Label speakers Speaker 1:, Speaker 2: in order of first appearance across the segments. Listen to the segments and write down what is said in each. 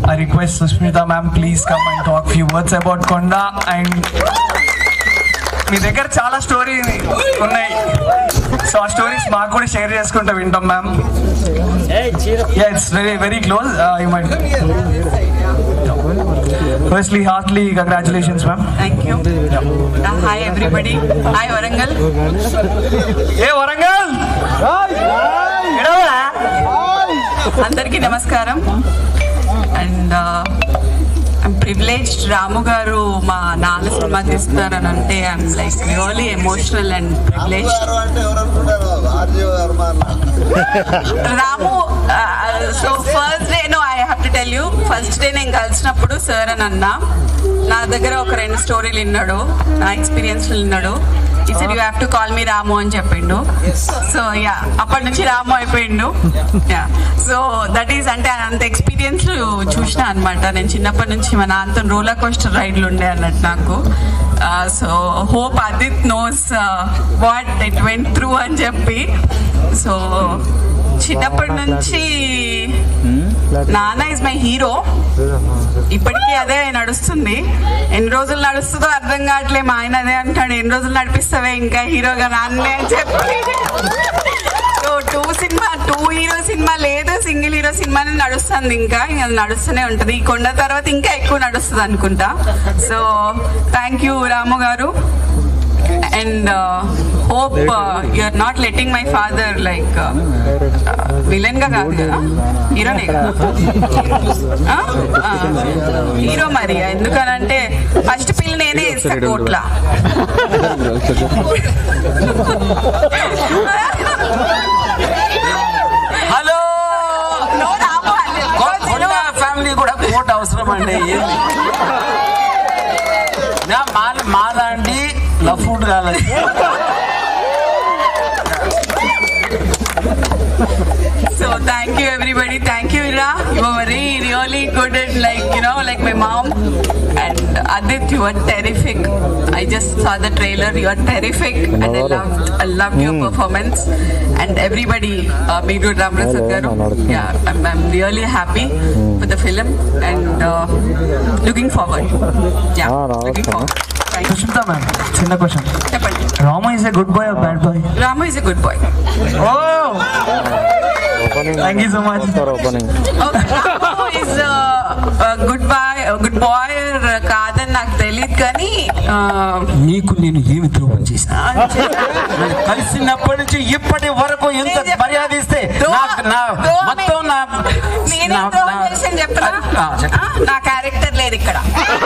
Speaker 1: I request Sushmita ma'am, please come and talk few words about Konda and మీ దగ్గర చాలా story ఉన్నాయి so ఆ stories మాకు కూడా షేర్ చేసుకుంటూ వింటాం ma'am yeah it's very very close you might firstly heartly congratulations ma'am
Speaker 2: thank you hi everybody hi Warangal
Speaker 1: ఏ వరంగల్ ఎడవా?
Speaker 2: అందరికీ నమస్కారం అండ్ ఐమ్ ప్రివిలేజ్డ్ రాము గారు మా నాన్న సినిమా తీస్తున్నారని అంటే I'm like really emotional and privileged
Speaker 3: అంటే ఎవరు అనుకుంటారు RG Varma
Speaker 2: Ramu so first day no I have to tell you first day నేను కలిసినప్పుడు సార్ అని అన్నా నా దగ్గర ఒక రెండు స్టోరీలు విన్నాడు నా ఎక్స్పీరియన్స్ విన్నాడు ఇసరి you have to call me Ramu అని చెప్పిండు సో యా అప్పటి నుంచి రాము అయిపోయిండు యా సో దట్ ఈస్ అంటే అంత ఎక్స్పీరియన్స్ చూసిన అనమాట నేను చిన్నప్పటి నుంచి మా నాన్నతో రోలర్ కోస్టర్ రైడ్లు ఉండే అన్నట్టు నాకు so hope Adith knows what it went through అని చెప్పి సో చిన్నప్పటి నుంచి నాన్న ఇస్ మై హీరో ఇప్పటికీ అదే నడుస్తుంది ఎన్ని రోజులు నడుస్తుందో అర్థం కావట్లే మా ఆయన అదే అంటాడు ఎన్ని రోజులు నడిపిస్తావే ఇంకా హీరోగా నాన్నే అని చెప్పి సో టూ సినిమా టూ హీరో సినిమా లేదు సింగిల్ హీరో సినిమానే నడుస్తుంది ఇంకా ఇంకా అది నడుస్తూనే ఉంటుంది ఈ కొండ తర్వాత ఇంకా ఎక్కువ నడుస్తుంది అనుకుంటా so thank you Ramu garu and hope you are not letting my father like villain గా కాదు కదా హీరోనే కదా హీరో మరి ఎందుకనంటే ఫస్ట్ పిల్ల నేనే ఇస్తా కోట్ల
Speaker 4: హలో
Speaker 2: No, రాము, అల్లె-
Speaker 4: కొండ ఫ్యామిలీ కూడా కోట్ అవసరం అండి ఏంది? నా మా మాలాంటి లఫ్డ్ కాలేదు
Speaker 2: So thank you everybody. Thank you Ira. You were very really good at like you know like my mom and Adit. You were terrific. I just saw the trailer. You are terrific and I loved I loved your performance and everybody. Uh, Meeru Ramprasad garu. Yeah, I'm, I'm really happy with the film and uh, looking forward. Yeah, looking forward. Thank you.
Speaker 1: Sushmita ma'am చిన్న question
Speaker 2: చెప్పండి
Speaker 1: Rama is a good boy bad boy
Speaker 2: Ramu is a good boy.
Speaker 1: Oh thank you so much
Speaker 2: Okay, Ramu is a, a good boy, a good boy or కాదని నాకు తెలియదు కానీ ఆ,
Speaker 4: నీకు నేను ఏమి ద్రోహం చేసిన
Speaker 2: అంతే.
Speaker 4: కలిసినప్పటి నుంచి ఇప్పటి వరకు ఎంత
Speaker 2: నేను చెప్పనా?
Speaker 4: మర్యాద ఇస్తే
Speaker 2: ద్రోహం-
Speaker 4: నాకు నా
Speaker 2: ద్రోహం
Speaker 4: మొత్తం నా
Speaker 2: నేనే
Speaker 4: నా-
Speaker 2: ద్రోహం
Speaker 4: నా-
Speaker 2: చేశాను చెప్పనా
Speaker 4: ఆ, చెప్పు.
Speaker 2: ఆ, నా క్యారెక్టర్ లేదు ఇక్కడ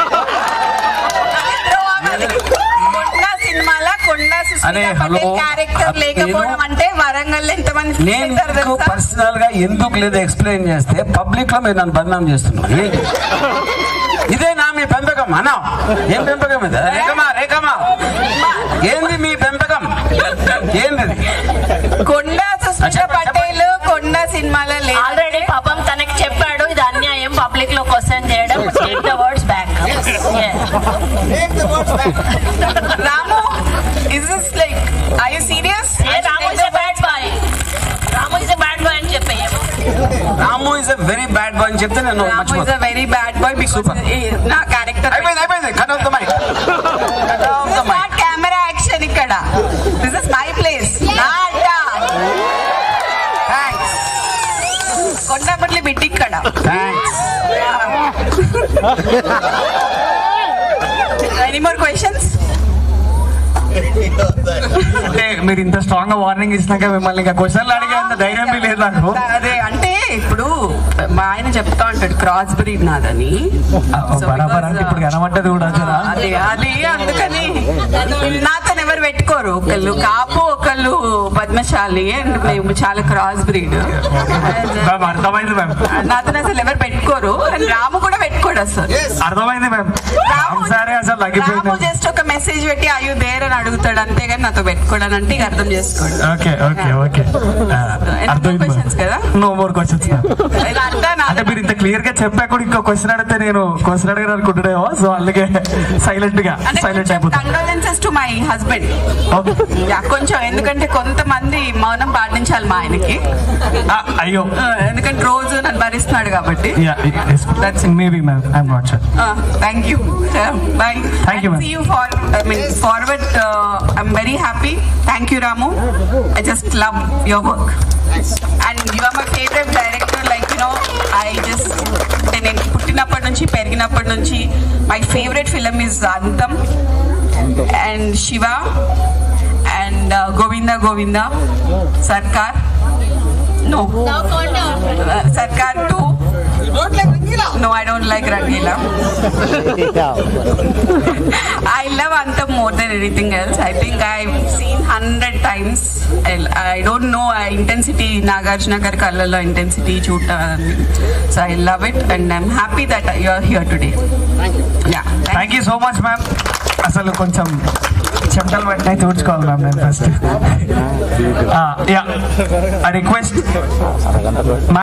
Speaker 2: ద్రోహం అది. కొండ సినిమాలో కొండ
Speaker 4: అరే,
Speaker 2: సుస్మిత
Speaker 4: హలో.
Speaker 2: పటేల్ క్యారెక్టర్
Speaker 4: నేను-
Speaker 2: లేకపోవడం అంటే వరంగల్ ఎంతమంది ఫీల్
Speaker 4: నేను
Speaker 2: అవుతారు
Speaker 4: మీకు
Speaker 2: తెలుసా?
Speaker 4: పర్సనల్ గా ఎందుకు లేదు ఎక్స్ప్లెయిన్ చేస్తే పబ్లిక్ లో మీరు నన్ను బదనాం చేస్తున్నారు ఏంటి? ఇదే నా మీ పెంపకం అన్నా ఏం పెంపకం ఇది రేఖమా రేఖమా ఏంది మీ పెంపకం ఏంది ఇది?
Speaker 2: కొండ సుస్మిత
Speaker 4: చెప్పండి,
Speaker 2: పటేల్ కొండ సినిమాలో లేదు
Speaker 5: ఆల్రెడీ పాపం తనకి చెప్పాడు ఇది అన్యాయం పబ్లిక్ లో క్వశ్చన్ చేయడం take the words back
Speaker 2: Ramu is this like I you serious
Speaker 5: Ramu is bad boy Ramu is bad boy అని చెప్పేయము
Speaker 4: Ramu is a very bad boy అని చెప్తే నేను
Speaker 2: రాము ఇస్
Speaker 4: మర్చిపోతాను
Speaker 2: a very bad boy because నా క్యారెక్టర్
Speaker 4: అయిపోయింది అయిపోయింది cut off the mike cut off the mike
Speaker 2: camera action ఇక్కడ దిస్ ఇస్ మై ప్లేస్ నా అడ్డ
Speaker 4: థ్యాంక్స్
Speaker 2: కొండపల్లి బిడ్డ ఇక్కడ
Speaker 4: థ్యాంక్స్
Speaker 2: ఎనీ మోర్ క్వశ్చన్స్
Speaker 1: అంటే మీరు ఇంత స్ట్రాంగ్ గా వార్నింగ్ ఇచ్చినాక మిమ్మల్ని ఇంకా క్వశ్చన్లు అడిగే అంత ధైర్యం మీ లేదు నాకు
Speaker 2: అదే అంటే ఇప్పుడు మా ఆయన చెప్తా ఉంటాడు క్రాస్ బ్రీడ్ నాదని So
Speaker 1: బరాబర్
Speaker 2: because,
Speaker 1: అంటే ఇప్పుడు కనబడ్డది కూడా జరా.
Speaker 2: అదే అది అందుకని నాతో ఎవరు పెట్టుకోరు ఒకళ్ళు కాపు ఒకళ్ళు పద్మశాలి అండ్ మేము చాలా క్రాస్ బ్రీడ్
Speaker 1: మ్యామ్ అర్థమైంది మ్యామ్
Speaker 2: నాతో అసలు ఎవరు పెట్టుకోరు అండ్ రాము కూడా పెట్టుకోడు అసలు
Speaker 1: అర్థమైంది మ్యామ్
Speaker 2: రాము
Speaker 1: సరే అసలు
Speaker 2: రాము
Speaker 1: తగ్గిపోయింది
Speaker 2: జస్ట్ ఒక మెసేజ్ పెట్టి అయ్యో దేర్ అని అడుగుతాడు అంతేగాని నాతో పెట్టుకోడని అంటే ఇక అర్థం చేసుకోడు
Speaker 1: ఓకే ఓకే ఓకే
Speaker 2: questions కదా?
Speaker 1: నో మోర్ క్వశ్చన్స్ మ్యామ్
Speaker 2: ఇలా భర్త
Speaker 1: అంటే
Speaker 2: నాది
Speaker 1: మీరు ఇంత క్లియర్ గా చెప్పా కూడా ఇంకో క్వశ్చన్ అడిగితే నేను క్వశ్చన్ అడగను అనుకుంటున్నామో సో అందుకే సైలెంట్ గా
Speaker 2: అంటే
Speaker 1: సైలెంట్ అయిపోతాను
Speaker 2: condolences to my husband
Speaker 1: okay
Speaker 2: yeah కొంచెం ఎందుకంటే కొంతమంది మౌనం పాటించాలి మా ఆయనకి
Speaker 1: అయ్యో
Speaker 2: ఆ, ఎందుకంటే రోజు నన్ను భరిస్తున్నాడు కాబట్టి
Speaker 1: that's maybe ma'am I'm not sure
Speaker 2: thank you bye
Speaker 1: Thank you, ma'am.
Speaker 2: See you far I mean forward I'm very happy thank you Ramu I just love your work and you are my favourite director like you know I just అంటే నేను పుట్టినప్పటి నుంచి పెరిగినప్పటి నుంచి my favourite film is Antham and Shiva and Govinda Govinda Sarkar no Sarkar too No, I don't like Rangila. I love Antam more than anything else. I think I've seen hundred times. I, I don't know uh, intensity, Nagarjuna గారి కళ్ళల్లో intensity చూడటాన్ని. So I love it and I'm happy that you're here today. Yeah. thank
Speaker 1: thank you so much ma'am అసలు కొంచెం చెమటలు పట్టినాయి తుడుచుకోవాలి ma'am నేను first yeah request